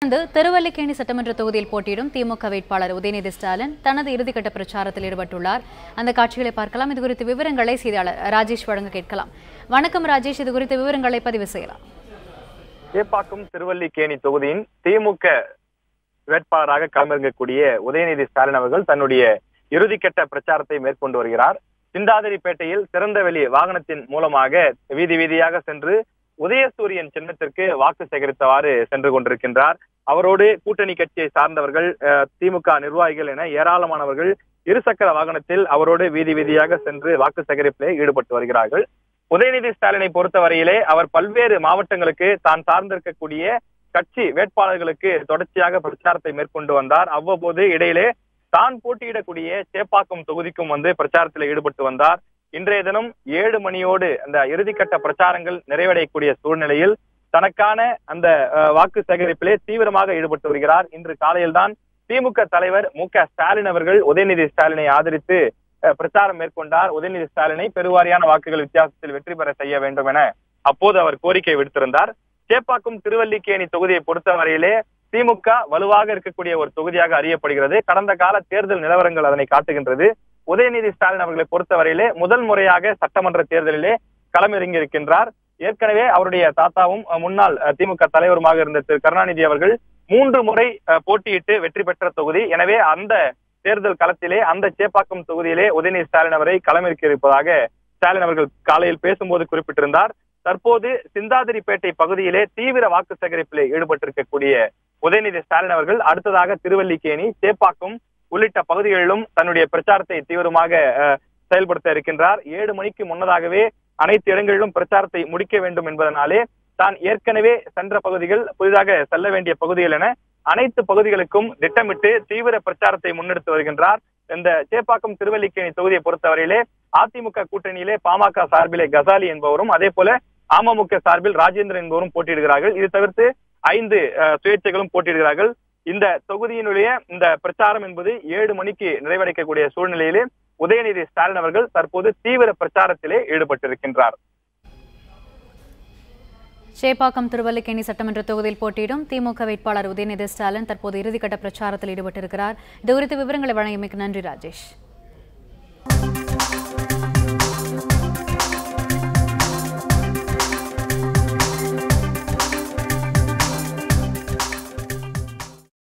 தொடர்ந்து திருவல்லிக்கேணி சட்டமன்ற தொகுதியில் போட்டியிடும் திமுக வேட்பாளர் உதயநிதி ஸ்டாலின் தனது இறுதிக்கட்ட பிரச்சாரத்தில் ஈடுபட்டுள்ளார் அந்த காட்சிகளை பார்க்கலாம் இது குறித்த விவரங்களை செய்தியாளர் ராஜேஷ் வழங்க கேட்கலாம் வணக்கம் ராஜேஷ் இது குறித்த விவரங்களை பதிவு செய்யலாம் சேப்பாக்கம் திருவல்லிக்கேணி தொகுதியின் திமுக வேட்பாளராக களமிறங்கக்கூடிய உதயநிதி ஸ்டாலின் அவர்கள் தன்னுடைய இறுதிக்கட்ட பிரச்சாரத்தை மேற்கொண்டு வருகிறார் சிந்தாதிரிப்பேட்டையில் திறந்தவெளி வாகனத்தின் மூலமாக வீதி வீதியாக சென்று உதயசூரியன் சின்னத்திற்கு வாக்கு சேகரித்தவாறு சென்று கொண்டிருக்கின்றார் அவரோடு கூட்டணி கட்சியை சார்ந்தவர்கள் அஹ், திமுக நிர்வாகிகள் என ஏராளமானவர்கள் இருசக்கர வாகனத்தில் அவரோடு வீதி வீதியாக சென்று வாக்கு சேகரிப்பிலே ஈடுபட்டு வருகிறார்கள் உதயநிதி ஸ்டாலினை பொறுத்தவரையிலே அவர் பல்வேறு மாவட்டங்களுக்கு தான் சார்ந்திருக்கக்கூடிய கட்சி வேட்பாளர்களுக்கு தொடர்ச்சியாக பிரச்சாரத்தை மேற்கொண்டு வந்தார் அவ்வப்போது இடையிலே தான் போட்டியிடக்கூடிய சேப்பாக்கம் தொகுதிக்கும் வந்து பிரச்சாரத்தில் ஈடுபட்டு வந்தார் இன்றைய தினம் ஏழு மணியோடு அந்த இறுதிக்கட்ட பிரச்சாரங்கள் நிறைவடையக்கூடிய சூழ்நிலையில் தனக்கான அந்த அஹ், வாக்கு சேகரிப்பிலே தீவிரமாக ஈடுபட்டு வருகிறார் இன்று காலையில்தான் திமுக தலைவர் மு க ஸ்டாலின் அவர்கள் உதயநிதி ஸ்டாலினை ஆதரித்து அஹ், பிரச்சாரம் மேற்கொண்டார் உதயநிதி ஸ்டாலினை பெருவாரியான வாக்குகள் வித்தியாசத்தில் வெற்றி பெற செய்ய வேண்டும் என அப்போது அவர் கோரிக்கை விடுத்திருந்தார் சேப்பாக்கம் திருவல்லிக்கேணி தொகுதியை பொறுத்தவரையிலே திமுக வலுவாக இருக்கக்கூடிய ஒரு தொகுதியாக அறியப்படுகிறது கடந்த கால தேர்தல் நிலவரங்கள் அதனை காட்டுகின்றது உதயநிதி ஸ்டாலின் அவர்களை பொறுத்தவரையிலே முதல் முறையாக சட்டமன்ற தேர்தலிலே களமிறங்கி இருக்கின்றார் ஏற்கனவே அவருடைய தாத்தாவும் அஹ், முன்னாள் அஹ், திமுக தலைவருமாக இருந்த திரு கருணாநிதி அவர்கள் மூன்று முறை அஹ், போட்டியிட்டு வெற்றி பெற்ற தொகுதி எனவே அந்த தேர்தல் களத்திலே அந்த சேப்பாக்கம் தொகுதியிலே உதயநிதி ஸ்டாலின் அவரை களமிறக்கி இருப்பதாக ஸ்டாலின் அவர்கள் காலையில் பேசும்போது குறிப்பிட்டிருந்தார் தற்போது சிந்தாதிரிப்பேட்டை பகுதியிலே தீவிர வாக்கு சேகரிப்பிலே ஈடுபட்டிருக்கக்கூடிய உதயநிதி ஸ்டாலின் அவர்கள் அடுத்ததாக திருவல்லிக்கேணி சேப்பாக்கம் உள்ளிட்ட பகுதிகளிலும் தன்னுடைய பிரச்சாரத்தை தீவிரமாக அஹ், செயல்படுத்த இருக்கின்றார் ஏழு மணிக்கு முன்னதாகவே அனைத்து இடங்களிலும் பிரச்சாரத்தை முடிக்க வேண்டும் என்பதனாலே தான் ஏற்கனவே சென்ற பகுதிகள் புதிதாக செல்ல வேண்டிய பகுதிகள் என அனைத்து பகுதிகளுக்கும் திட்டமிட்டு தீவிர பிரச்சாரத்தை முன்னெடுத்து வருகின்றார் இந்த சேப்பாக்கம் திருவல்லிக்கேணி தொகுதியை பொறுத்தவரையிலே அதிமுக கூட்டணியிலே பாமக சார்பிலே கசாலி என்பவரும் அதே போல அமமுக சார்பில் ராஜேந்திரன் என்பவரும் போட்டியிடுகிறார்கள் இது தவிர்த்து ஐந்து அஹ், சுயேட்சைகளும் போட்டியிடுகிறார்கள் இந்த தொகுதியினுடைய இந்த பிரச்சாரம் என்பது ஏழு மணிக்கு நிறைவடைக்கக்கூடிய சூழ்நிலையிலே உதயநிதி ஸ்டாலின் அவர்கள் தற்போது தீவிர பிரச்சாரத்திலே ஈடுபட்டிருக்கின்றார் சேப்பாக்கம் திருவல்லிக்கேணி சட்டமன்ற தொகுதியில் போட்டியிடும் திமுக வேட்பாளர் உதயநிதி ஸ்டாலின் தற்போது இறுதிக்கட்ட பிரச்சாரத்தில் ஈடுபட்டிருக்கிறார் இது குறித்த விவரங்களை வழங்கியமைக்கு நன்றி ராஜேஷ்